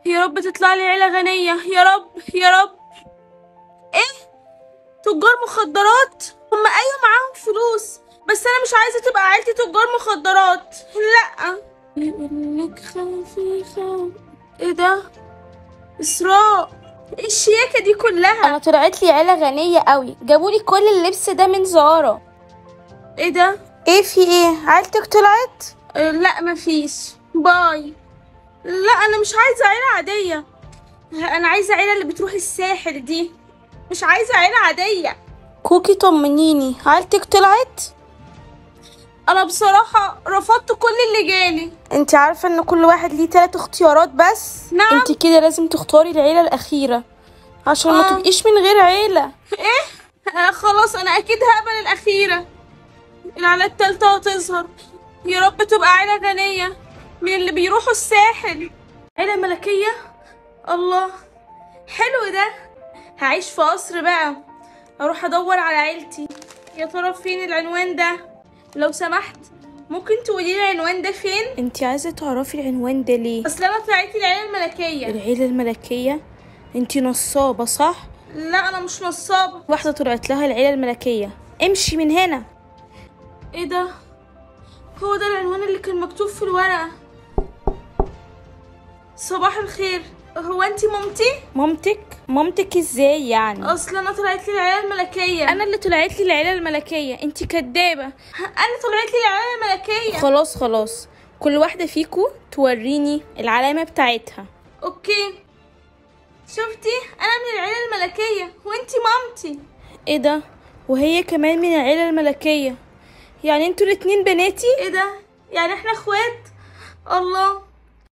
يا رب تطلع لي عيلة غنية يا رب يا رب ايه تجار مخدرات هم ايوه معاهم فلوس بس انا مش عايزة تبقى عيلتي تجار مخدرات لا يقولك خفيفة ايه ده اسراء ايه الشياكة دي كلها انا طلعت لي عيله غنيه قوي جابوا لي كل اللبس ده من زارا ايه ده ايه في ايه عيلتك طلعت أه، لا مفيش باي لا انا مش عايزه عيله عاديه انا عايزه عيله اللي بتروح الساحل دي مش عايزه عيله عاديه كوكي طمنيني عيلتك طلعت انا بصراحه رفضت كل اللي جالي انت عارفه ان كل واحد ليه تلات اختيارات بس نعم. انت كده لازم تختاري العيله الاخيره عشان ما آه. تبقيش من غير عيله ايه آه خلاص انا اكيد هقبل الاخيره العيله التالتة هتظهر يا رب تبقى عيله غنيه من اللي بيروحوا الساحل عيله ملكيه الله حلو ده هعيش في قصر بقى اروح ادور على عيلتي يا ترى فين العنوان ده لو سمحت ممكن تقولي لي العنوان ده فين انت عايزه تعرفي العنوان ده ليه اصل انا طلعت العيله الملكيه العيله الملكيه انت نصابه صح لا انا مش نصابه واحده طلعت لها العيله الملكيه امشي من هنا ايه ده هو ده العنوان اللي كان مكتوب في الورقه صباح الخير هو انت مامتي مامتك مامتك ازاي يعني اصل انا طلعت لي العيله الملكيه انا اللي طلعت لي العيله الملكيه انت كدابه انا طلعت لي العيله الملكيه خلاص خلاص كل واحده فيكو توريني العلامه بتاعتها اوكي شفتي انا من العيله الملكيه وانتي مامتي ايه ده وهي كمان من العيله الملكيه يعني انتوا الاتنين بناتي ايه ده يعني احنا اخوات الله